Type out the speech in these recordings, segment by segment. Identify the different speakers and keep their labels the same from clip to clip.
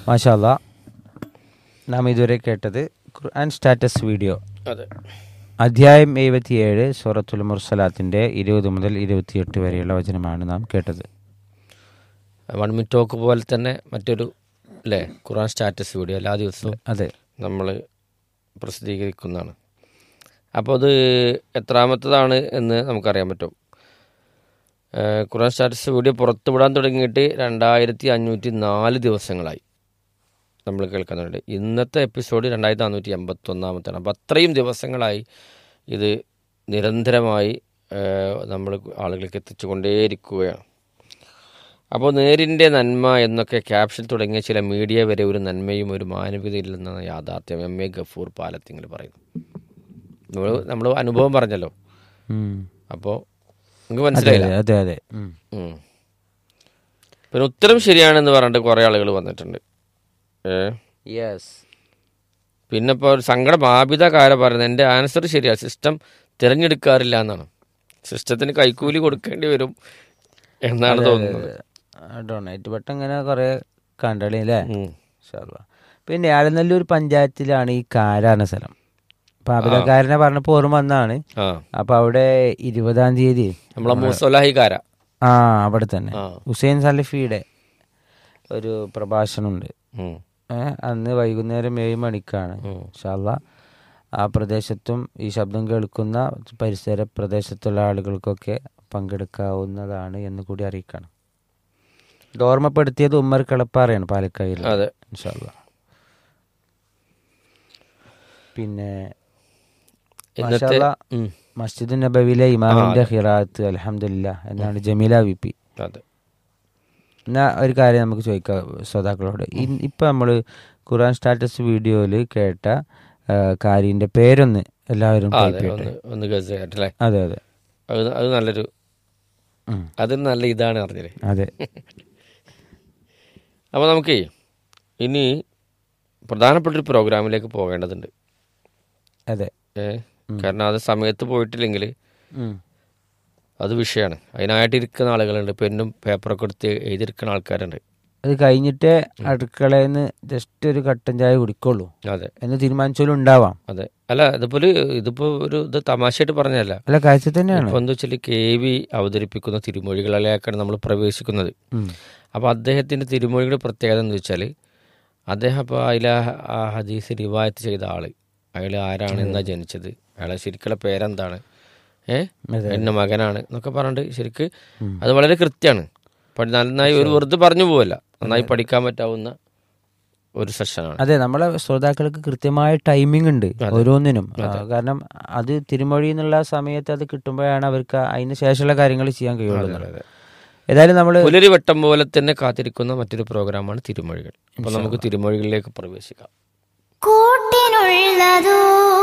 Speaker 1: മാഷാല്ല നാം ഇതുവരെ കേട്ടത് ഖുർആൻ സ്റ്റാറ്റസ് വീഡിയോ
Speaker 2: അതെ
Speaker 1: അധ്യായം എഴുപത്തിയേഴ് സൂറത്തുൽ മുർസലാത്തിൻ്റെ ഇരുപത് മുതൽ ഇരുപത്തിയെട്ട് വരെയുള്ള വചനമാണ് നാം കേട്ടത്
Speaker 2: വൺ മിനിറ്റ് ടോക്ക് പോലെ തന്നെ മറ്റൊരു അല്ലേ ഖുറാൻ സ്റ്റാറ്റസ് വീഡിയോ എല്ലാ ദിവസവും
Speaker 1: അതെ
Speaker 2: നമ്മൾ പ്രസിദ്ധീകരിക്കുന്നതാണ് അപ്പോൾ അത് എത്രാമത്തതാണ് എന്ന് നമുക്കറിയാൻ പറ്റും ഏഹ് ഖുറാൻ സ്റ്റാറ്റസ് വീഡിയോ പുറത്തു വിടാൻ തുടങ്ങിയിട്ട് രണ്ടായിരത്തി അഞ്ഞൂറ്റി നാല് ദിവസങ്ങളായി നമ്മൾ കേൾക്കുന്നുണ്ട് ഇന്നത്തെ എപ്പിസോഡ് രണ്ടായിരത്തി നാനൂറ്റി എൺപത്തൊന്നാമത്താണ് അപ്പോൾ അത്രയും ദിവസങ്ങളായി ഇത് നിരന്തരമായി നമ്മൾ ആളുകൾക്ക് എത്തിച്ചുകൊണ്ടേയിരിക്കുകയാണ് അപ്പോൾ നേരിൻ്റെ നന്മ എന്നൊക്കെ ക്യാപ്ഷൻ തുടങ്ങിയ ചില മീഡിയ വരെ ഒരു നന്മയും ഒരു മാനവികതയില്ലെന്നാണ് യാഥാർത്ഥ്യം എം എ ഗഫൂർ പാലത്തിങ്ങൾ പറയുന്നു നമ്മൾ നമ്മൾ അനുഭവം പറഞ്ഞല്ലോ
Speaker 1: ഉം.
Speaker 2: അപ്പോൾ നിങ്ങൾക്ക്
Speaker 1: അതെ
Speaker 2: മനസ്സിലായില്ല
Speaker 1: അതെ അതെ അതെ ഉം.
Speaker 2: ഉം. പിന്നെ ഉത്തരം ശരിയാണെന്ന് പറഞ്ഞിട്ട് കുറേ ആളുകൾ വന്നിട്ടുണ്ട് ഏ പിന്നെ ഇപ്പോൾ ഒരു സങ്കടം ആബിത കാര പറയുന്നത് എൻ്റെ ആൻസർ ശരിയാണ് സിസ്റ്റം തിരഞ്ഞെടുക്കാറില്ല എന്നാണ് സിസ്റ്റത്തിന് കൈക്കൂലി കൊടുക്കേണ്ടി വരും എന്നാണ് തോന്നുന്നത്
Speaker 1: ഡൊണേറ്റ് ബട്ടൺ ഇങ്ങനെ കുറേ കണ്ടളി അല്ലേ
Speaker 2: ഉം.
Speaker 1: ഇൻഷാല്ലാ. പിന്നെ ആലനല്ലൂർ പഞ്ചായത്തിലാണ് ഈ കാരാന സ്ഥലം അപ്പൊ അബിതക്കാരനെ പറഞ്ഞപ്പോൾ ഓർമ്മ വന്നാണ്
Speaker 2: ആ
Speaker 1: അപ്പൊ അവിടെ ഇരുപതാം തീയതി
Speaker 2: നമ്മളെ മൂസൊലാഹിക്കാര
Speaker 1: ആ അവിടെ തന്നെ
Speaker 2: ആ.
Speaker 1: ഹുസൈൻ സലഫിയുടെ ഒരു പ്രഭാഷണമുണ്ട്
Speaker 2: ഉം.
Speaker 1: ഏ, അന്ന് വൈകുന്നേരം ഏഴ് മണിക്കാണ്
Speaker 2: ഉം.
Speaker 1: ഇൻഷാല്ലാ ആ പ്രദേശത്തും ഈ ശബ്ദം കേൾക്കുന്ന പരിസര പ്രദേശത്തുള്ള ആളുകൾക്കൊക്കെ പങ്കെടുക്കാവുന്നതാണ് എന്ന് കൂടി അറിയിക്കണം ഇത് ഓർമ്മപ്പെടുത്തിയത് ഉമ്മർ കളപ്പാറയാണ് പാലക്കായിൽ
Speaker 2: അതെ
Speaker 1: ഇൻഷാല്ലാ പിന്നെ
Speaker 2: ഇന്നത്തെ
Speaker 1: മാഷാല്ലാ,
Speaker 2: ഉം.
Speaker 1: മസ്ജിദ് നബവിലെ ഇമാമിന്റെ ഹിറാത്ത് അലഹമില്ല എന്നാണ് ജമീല വി പി
Speaker 2: അതെ
Speaker 1: എന്നാ ഒരു കാര്യം നമുക്ക് ചോദിക്കാം ശ്രോതാക്കളോട് ഇൻ- ഇപ്പൊ നമ്മൾ ഖുർആൻ സ്റ്റാറ്റസ് വീഡിയോയിൽ കേട്ട ആ, കാരിന്റെ പേരൊന്ന് എല്ലാവരും
Speaker 2: ആ,
Speaker 1: type
Speaker 2: അതെ
Speaker 1: ചെയ്യട്ടെ.
Speaker 2: ഒന്ന് ഒന്ന് ഗസ് കേട്ടല്ലേ
Speaker 1: അതെ അതെ
Speaker 2: അത് അത് നല്ലൊരു
Speaker 1: ഉം.
Speaker 2: അത് നല്ല ഇതാണ് അറിഞ്ഞില്ലേ
Speaker 1: അതെ
Speaker 2: അപ്പോൾ നമുക്ക് ഇനി പ്രധാനപ്പെട്ട ഒരു പ്രോഗ്രാമിലേക്ക് പോകേണ്ടതുണ്ട്
Speaker 1: അതെ
Speaker 2: ഏ കാരണം അത് സമയത്ത് പോയിട്ടില്ലെങ്കിൽ
Speaker 1: ഉം.
Speaker 2: അത് വിഷയമാണ് അതിനായിട്ട് ഇരിക്കുന്ന ആളുകളുണ്ട് പെന്നും പേപ്പറൊക്കെ എടുത്ത് എഴുതിയിരിക്കുന്ന ആൾക്കാരുണ്ട്
Speaker 1: അത് കഴിഞ്ഞിട്ട് അടുക്കളയിൽ നിന്ന് ജസ്റ്റ് ഒരു കട്ടൻ ചായ കുടിക്കുള്ളൂ
Speaker 2: അതെ
Speaker 1: എന്ന് തീരുമാനിച്ചാലും ഉണ്ടാവാം
Speaker 2: അതെ അല്ല ഇതിപ്പോൾ ഇതിപ്പോൾ ഒരു ഇത് തമാശയായിട്ട് പറഞ്ഞതല്ല
Speaker 1: അല്ല കാഴ്ച തന്നെയാണ്
Speaker 2: ഇപ്പൊ എന്താ വെച്ചാൽ കെ വി അവതരിപ്പിക്കുന്ന തിരുമൊഴികളിലേക്കാണ് നമ്മൾ പ്രവേശിക്കുന്നത്
Speaker 1: ഉം.
Speaker 2: അപ്പോൾ അദ്ദേഹത്തിൻ്റെ തിരുമൊഴിയുടെ പ്രത്യേകത എന്ന് വെച്ചാൽ അദ്ദേഹം അപ്പോൾ അതിൽ ആ ഹദീസ് റിവായത്ത് ചെയ്ത ആള് അയാൾ ആരാണ് എന്നാ ജനിച്ചത് അയാളെ ശരിക്കുള്ള പേരെന്താണ് ഏ
Speaker 1: അതെ.
Speaker 2: എന്നെ മകനാണ് എന്നൊക്കെ പറഞ്ഞിട്ട് ശരിക്ക് അത് വളരെ കൃത്യമാണ് പഠി- നന്നായി ഒരു വെറുതെ പറഞ്ഞു പോവല്ല നന്നായി പഠിക്കാൻ പറ്റാവുന്ന ഒരു സെഷനാണ്
Speaker 1: അതെ നമ്മളെ ശ്രോതാക്കൾക്ക് കൃത്യമായ ടൈമിംഗ് ഉണ്ട് ഓരോന്നിനും ആ, കാരണം അത് തിരുമൊഴി എന്നുള്ള സമയത്ത് അത് കിട്ടുമ്പോഴാണ് അവർക്ക് അതിന് ശേഷമുള്ള കാര്യങ്ങൾ ചെയ്യാൻ കഴിയുള്ളൂ എന്നുള്ളത്. ഏതായാലും നമ്മൾ
Speaker 2: പുലരി വട്ടം പോലെ തന്നെ കാത്തിരിക്കുന്ന മറ്റൊരു പ്രോഗ്രാമാണ് തിരുമൊഴികൾ അപ്പോൾ നമുക്ക് തിരുമൊഴികളിലേക്ക് പ്രവേശിക്കാം
Speaker 3: കൂട്ടിനുള്ളതോ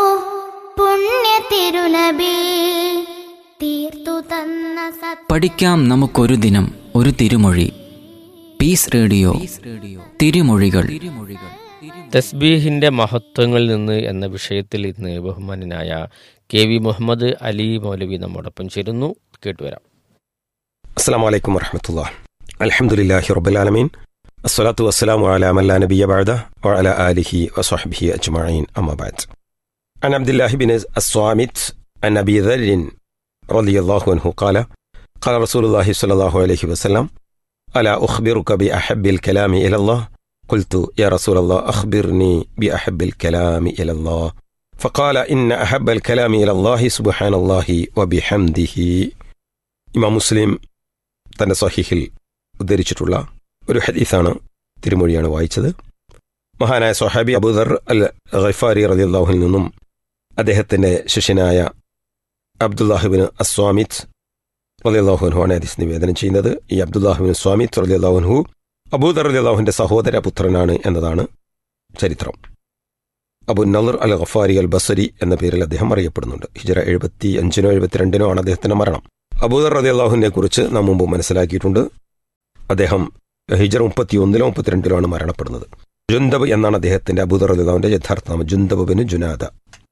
Speaker 3: പുണ്യ തിരുനബി തീർത്തു തന്ന സത്
Speaker 4: പഠിക്കാം നമുക്കൊരു ദിനം ഒരു തിരുമൊഴി പീസ് റേഡിയോ തിരുമൊഴികൾ
Speaker 2: തസ്ബീഹിന്റെ മഹത്വങ്ങളിൽ നിന്ന് എന്ന വിഷയത്തിൽ ഇന്ന് ബഹുമാനനായ കെ വി മുഹമ്മദ് അലി മൗലവി നമ്മോടൊപ്പം ചേരുന്നു കേട്ടുവരാം
Speaker 5: السلام عليكم ورحمة الله الحمد لله رب العالمين الصلاة والسلام على من لا نبي بعده وعلى آله وصحبه أجمعين أما بعد عن عبد الله بن الصامت عن أبي ذر رضي الله عنه قال قال رسول الله صلى الله عليه وسلم ألا أخبرك بأحب الكلام إلى الله قلت يا رسول الله أخبرني بأحب الكلام إلى الله فقال إن أحب الكلام إلى الله سبحان الله وبحمده ഇമാം മുസ്ലിം തന്റെ സഹിഹിൽ ഉദ്ധരിച്ചിട്ടുള്ള ഒരു ഹദീസാണ് തിരുമൊഴിയാണ് വായിച്ചത് മഹാനായ സൊഹാബി അബൂദർ അൽ ഖൈഫാരി റളിയല്ലാഹുവിൽ നിന്നും അദ്ദേഹത്തിന്റെ ശിഷ്യനായ അബ്ദുല്ലാഹുബിൻ അസ്വാമിത് റളിയല്ലാഹുൻഹു ആണ് ഹദീസ് നിവേദനം ചെയ്യുന്നത് ഈ അബ്ദുല്ലാഹുബിൻ സ്വാമിത് റളിയല്ലാഹുൻഹു അബൂദർ റളിയല്ലാഹുവിന്റെ സഹോദര പുത്രനാണ് എന്നതാണ് ചരിത്രം അബു നളർ അൽ ഖഫാരി അൽ ബസരി എന്ന പേരിൽ അദ്ദേഹം അറിയപ്പെടുന്നുണ്ട് ഹിജറ എഴുപത്തി അഞ്ചിനോ എഴുപത്തിരണ്ടിനോ ആണ് അദ്ദേഹത്തിന്റെ മരണം അബൂദർ റതി അള്ളാഹുവിനെ കുറിച്ച് നാം മുമ്പ് മനസ്സിലാക്കിയിട്ടുണ്ട് അദ്ദേഹം ഹിജർ മുപ്പത്തി ഒന്നിലോ മുപ്പത്തിരണ്ടിലോ ആണ് മരണപ്പെടുന്നത് ജുന്തബ് എന്നാണ് അദ്ദേഹത്തിന്റെ അബൂദർ റതി അള്ളാഹുവിന്റെ യഥാർത്ഥ നാമം ജുന്തബ് ബിന് ജുനാദ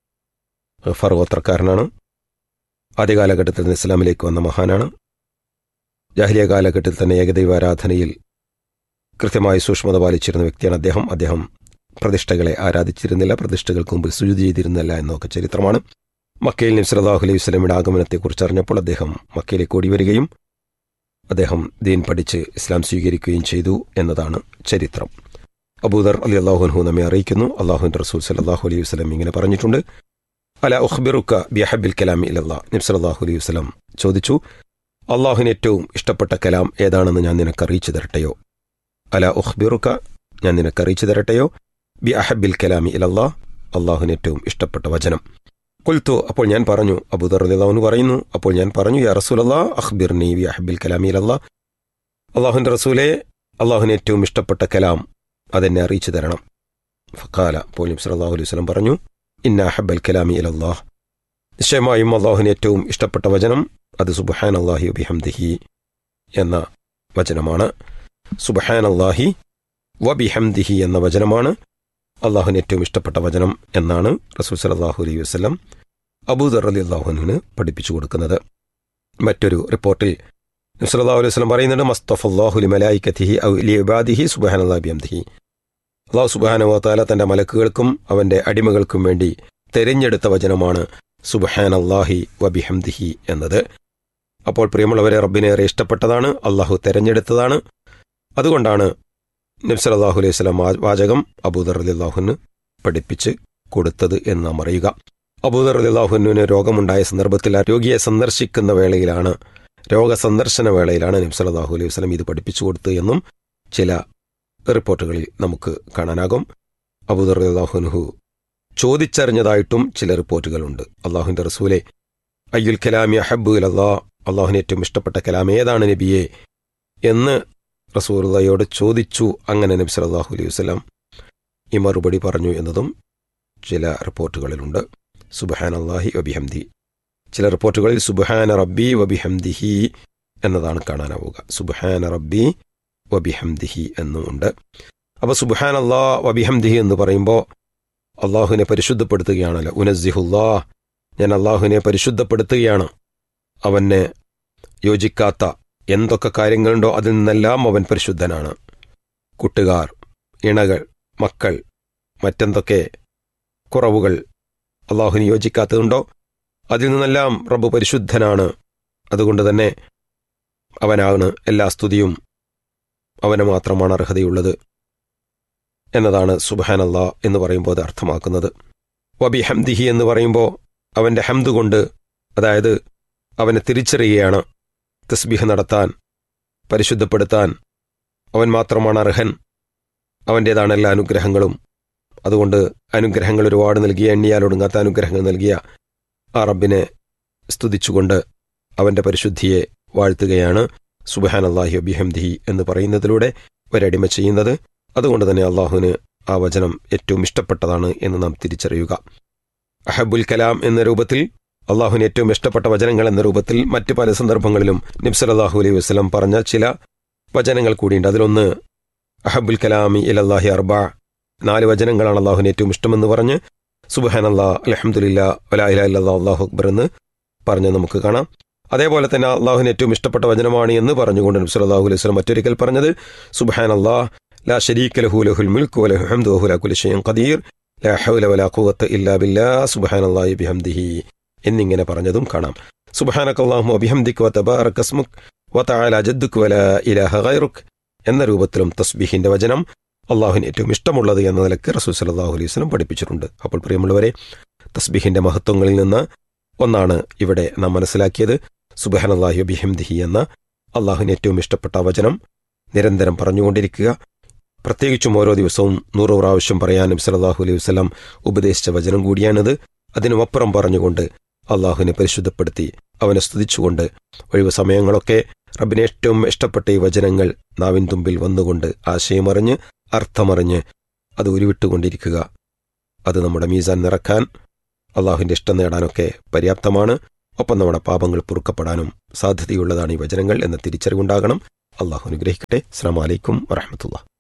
Speaker 5: ഗഫർ ഗോത്രക്കാരനാണ് ആദ്യ കാലഘട്ടത്തിൽ നിന്ന് ഇസ്ലാമിലേക്ക് വന്ന മഹാനാണ് ജാഹിലിയ കാലഘട്ടത്തിൽ തന്നെ ഏകദൈവ ആരാധനയിൽ കൃത്യമായി സൂക്ഷ്മത പാലിച്ചിരുന്ന വ്യക്തിയാണ് അദ്ദേഹം അദ്ദേഹം പ്രതിഷ്ഠകളെ ആരാധിച്ചിരുന്നില്ല പ്രതിഷ്ഠകൾക്ക് മുമ്പിൽ സുഴുതി ചെയ്തിരുന്നില്ല എന്നൊക്കെ ചരിത്രമാണ് മക്കയിൽ നബ്സലാഹു അലൈഹി വസ്ലമിയുടെ ആഗമനത്തെക്കുറിച്ച് അറിഞ്ഞപ്പോൾ അദ്ദേഹം മക്കയിലേക്ക് ഓടി വരികയും അദ്ദേഹം ദീൻ പഠിച്ച് ഇസ്ലാം സ്വീകരിക്കുകയും ചെയ്തു എന്നതാണ് ചരിത്രം അബൂദർ അലി അള്ളാഹുൻഹു നമ്മെ അറിയിക്കുന്നു അള്ളാഹുൻ റസൂൽ സലാഹു അലൈഹി വസ്ലം ഇങ്ങനെ പറഞ്ഞിട്ടുണ്ട് അല ഉഖ്ബിറുക്ക ബിഹബിൽ കലാം ഇലല്ലാ നബ്സലാഹു അലൈഹി വസ്ലം ചോദിച്ചു അള്ളാഹുവിന് ഏറ്റവും ഇഷ്ടപ്പെട്ട കലാം ഏതാണെന്ന് ഞാൻ നിനക്ക് അറിയിച്ചു തരട്ടെയോ അല ഉഖ്ബിറുക്ക ഞാൻ നിനക്ക് അറിയിച്ചു തരട്ടെയോ ബി അഹബിൽ കലാമി ഇലല്ലാ അള്ളാഹുവിന് ഏറ്റവും ഇഷ്ടപ്പെട്ട വചനം കുൽത്തു അപ്പോൾ ഞാൻ പറഞ്ഞു അബൂദർ അലിഹുന് പറയുന്നു അപ്പോൾ ഞാൻ പറഞ്ഞു യാ റസൂലല്ലാ അഖ്ബിർനി ബി അഹബിൽ കലാമി ഇലല്ലാ അള്ളാഹുവിന്റെ റസൂലെ അള്ളാഹുവിന് ഏറ്റവും ഇഷ്ടപ്പെട്ട കലാം അതെന്നെ അറിയിച്ചു തരണം ഫക്കാല അപ്പോൾ നബി സല്ലല്ലാഹു അലൈഹി വസല്ലം പറഞ്ഞു ഇന്ന അഹബൽ കലാമി ഇലല്ലാഹ് നിശ്ചയമായും അള്ളാഹുവിന് ഏറ്റവും ഇഷ്ടപ്പെട്ട വചനം അത് സുബഹാൻ അള്ളാഹി ബിഹംദിഹി എന്ന വചനമാണ് സുബഹാൻ അള്ളാഹി വബിഹംദിഹി എന്ന വചനമാണ് അള്ളാഹുവിന് ഏറ്റവും ഇഷ്ടപ്പെട്ട വചനം എന്നാണ് റസൂൽ സലാഹു അലൈഹി വസ്ലം അബൂദർ അലി അള്ളാഹുവിന് പഠിപ്പിച്ചു കൊടുക്കുന്നത് മറ്റൊരു റിപ്പോർട്ടിൽ നബ്സല്ലാഹു അലൈഹി വസ്ലം പറയുന്നുണ്ട് മസ്തഫ് അള്ളാഹുലി മലായിക്കത്തിഹി ലിബാദിഹി സുബഹാൻ അള്ളാഹി ബിഹംദിഹി അള്ളാഹു സുബാനുവത്താല തന്റെ മലക്കുകൾക്കും അവന്റെ അടിമകൾക്കും വേണ്ടി തെരഞ്ഞെടുത്ത വചനമാണ് സുബഹാൻ അള്ളാഹി വബിഹംദിഹി എന്നത് അപ്പോൾ പ്രിയമുള്ളവരെ റബ്ബിനേറെ ഇഷ്ടപ്പെട്ടതാണ് അള്ളാഹു തെരഞ്ഞെടുത്തതാണ് അതുകൊണ്ടാണ് നബ്സൽ അള്ളാഹു അലൈഹി സ്വലാം വാചകം അബൂദർ അലി അള്ളാഹുന് പഠിപ്പിച്ച് കൊടുത്തത് എന്ന് നാം അറിയുക അബൂദർ അലി അള്ളാഹുവിന് രോഗമുണ്ടായ സന്ദർഭത്തിൽ ആ രോഗിയെ സന്ദർശിക്കുന്ന വേളയിലാണ് രോഗസന്ദർശന വേളയിലാണ് നബ്സൽ അള്ളാഹു അലൈഹി വസ്ലം ഇത് പഠിപ്പിച്ചു കൊടുത്തത് എന്നും ചില റിപ്പോർട്ടുകളിൽ നമുക്ക് കാണാനാകും അബൂദർ അലി അള്ളാഹുനുഹു ചോദിച്ചറിഞ്ഞതായിട്ടും ചില റിപ്പോർട്ടുകളുണ്ട് അള്ളാഹുവിന്റെ റസൂലെ അയ്യുൽ കലാമി അഹബു അല്ലാ അള്ളാഹുവിന് ഏറ്റവും ഇഷ്ടപ്പെട്ട കലാം ഏതാണ് നബിയെ എന്ന് റസൂറുള്ളയോട് ചോദിച്ചു അങ്ങനെ നബി സല്ലല്ലാഹു അലൈഹി വസല്ലം ഈ മറുപടി പറഞ്ഞു എന്നതും ചില റിപ്പോർട്ടുകളിലുണ്ട് സുബഹാൻ അള്ളാഹി വബിഹംദി ചില റിപ്പോർട്ടുകളിൽ സുബഹാന റബ്ബി വബിഹംദിഹി എന്നതാണ് കാണാനാവുക സുബഹാന റബ്ബി വബിഹംദിഹി എന്നും ഉണ്ട് അപ്പോൾ സുബഹാൻ അള്ളാ വബിഹംദിഹി എന്ന് പറയുമ്പോൾ അള്ളാഹുവിനെ പരിശുദ്ധപ്പെടുത്തുകയാണല്ലോ ഉനസിഹുല്ലാ ഞാൻ അള്ളാഹുവിനെ പരിശുദ്ധപ്പെടുത്തുകയാണ് അവന് യോജിക്കാത്ത എന്തൊക്കെ കാര്യങ്ങളുണ്ടോ അതിൽ നിന്നെല്ലാം അവൻ പരിശുദ്ധനാണ് കൂട്ടുകാർ ഇണകൾ മക്കൾ മറ്റെന്തൊക്കെ കുറവുകൾ അള്ളാഹുവിന് യോജിക്കാത്തതുണ്ടോ അതിൽ നിന്നെല്ലാം റബ്ബ് പരിശുദ്ധനാണ് അതുകൊണ്ട് തന്നെ അവനാണ് എല്ലാ സ്തുതിയും അവന് മാത്രമാണ് അർഹതയുള്ളത് എന്നതാണ് സുബഹാൻ അള്ളാ എന്ന് പറയുമ്പോൾ അത് അർത്ഥമാക്കുന്നത് വബി ഹംദിഹി എന്ന് പറയുമ്പോൾ അവന്റെ ഹംദ് കൊണ്ട് അതായത് അവനെ തിരിച്ചറിയുകയാണ് തസ്ബീഹ് നടത്താൻ പരിശുദ്ധപ്പെടുത്താൻ അവൻ മാത്രമാണ് അർഹൻ അവൻ്റേതാണ് എല്ലാ അനുഗ്രഹങ്ങളും അതുകൊണ്ട് അനുഗ്രഹങ്ങൾ ഒരുപാട് നൽകിയ എണ്ണിയാലൊടുങ്ങാത്ത അനുഗ്രഹങ്ങൾ നൽകിയ ആ റബ്ബിനെ സ്തുതിച്ചുകൊണ്ട് അവന്റെ പരിശുദ്ധിയെ വാഴ്ത്തുകയാണ് സുബഹാൻ അള്ളാഹി അബിഹംദിഹി എന്ന് പറയുന്നതിലൂടെ ഒരടിമ ചെയ്യുന്നത് അതുകൊണ്ട് തന്നെ അള്ളാഹുവിന് ആ വചനം ഏറ്റവും ഇഷ്ടപ്പെട്ടതാണ് എന്ന് നാം തിരിച്ചറിയുക അഹബുൽ കലാം എന്ന രൂപത്തിൽ അള്ളാഹുവിന് ഏറ്റവും ഇഷ്ടപ്പെട്ട വചനങ്ങൾ എന്ന രൂപത്തിൽ മറ്റ് പല സന്ദർഭങ്ങളിലും നിബ്സലാഹു അലൈഹി വസ്ലം പറഞ്ഞ ചില വചനങ്ങൾ കൂടിയുണ്ട് അതിലൊന്ന് അഹബുൽ കലാമി ഇലല്ലാഹി അർബ നാല് വചനങ്ങളാണ് അള്ളാഹുവിന് ഏറ്റവും ഇഷ്ടമെന്ന് പറഞ്ഞ് സുബഹാൻ അല്ലാ അലഹമുല്ല വലാ ഇലാ ഇല്ലാ അള്ളാഹു അക്ബർ എന്ന് പറഞ്ഞ് നമുക്ക് കാണാം അതേപോലെ തന്നെ അള്ളാഹുവിന് ഏറ്റവും ഇഷ്ടപ്പെട്ട വചനമാണ് എന്ന് പറഞ്ഞുകൊണ്ട് നബ്സലാഹു അലൈഹി വസ്ലം മറ്റൊരിക്കൽ പറഞ്ഞത് സുബഹാൻ അള്ളാഹ് ലാ ഷരീക ലഹു ലഹുൽ മുൽക്ക് വലഹു ഹംദു വഹു ലാ കുല്ലി ഷൈഇൻ ഖദീർ ലാ ഹൗല വലാ ഖുവത്ത ഇല്ലാ ബില്ലാ സുബ്ഹാനല്ലാഹി ബിഹംദിഹി എന്നിങ്ങനെ പറഞ്ഞതും കാണാം സുബ്ഹാനക്കല്ലാഹു വബിഹംദിക വതബാറക അസ്മുക് വതആല ജദ്ദുക വലാ ഇലാഹ ഗൈറുക് എന്ന രൂപത്തിലും തസ്ബീഹിന്റെ വചനം അള്ളാഹുവിന് ഏറ്റവും ഇഷ്ടമുള്ളത് എന്ന നിലക്ക് റസൂൽ സല്ലല്ലാഹു അലൈഹി വസല്ലം പഠിപ്പിച്ചിട്ടുണ്ട് അപ്പോൾ പ്രിയമുള്ളവരെ തസ്ബീഹിന്റെ മഹത്വങ്ങളിൽ നിന്ന് ഒന്നാണ് ഇവിടെ നാം മനസ്സിലാക്കിയത് സുബ്ഹാനല്ലാഹി വബിഹംദിഹി എന്ന അള്ളാഹുവിന് ഏറ്റവും ഇഷ്ടപ്പെട്ട വചനം നിരന്തരം പറഞ്ഞുകൊണ്ടിരിക്കുക പ്രത്യേകിച്ചും ഓരോ ദിവസവും നൂറ് പ്രാവശ്യം പറയാനും സലാഹു അലൈഹി വസ്ലം ഉപദേശിച്ച വചനം കൂടിയാണിത് അതിനുമപ്പുറം പറഞ്ഞുകൊണ്ട് അള്ളാഹുവിനെ പരിശുദ്ധപ്പെടുത്തി അവനെ സ്തുതിച്ചുകൊണ്ട് ഒഴിവ് സമയങ്ങളൊക്കെ റബ്ബിന് ഏറ്റവും ഇഷ്ടപ്പെട്ട ഈ വചനങ്ങൾ നാവിൻ തുമ്പിൽ വന്നുകൊണ്ട് ആശയമറിഞ്ഞ് അർത്ഥമറിഞ്ഞ് അത് ഉരുവിട്ടുകൊണ്ടിരിക്കുക അത് നമ്മുടെ മീസാൻ നിറക്കാൻ അള്ളാഹുവിന്റെ ഇഷ്ടം നേടാനൊക്കെ പര്യാപ്തമാണ് ഒപ്പം നമ്മുടെ പാപങ്ങൾ പൊറുക്കപ്പെടാനും സാധ്യതയുള്ളതാണ് ഈ വചനങ്ങൾ എന്ന തിരിച്ചറിവുണ്ടാകണം അള്ളാഹു അനുഗ്രഹിക്കട്ടെ അസ്സാം വലൈക്കും വറഹമത്തുള്ള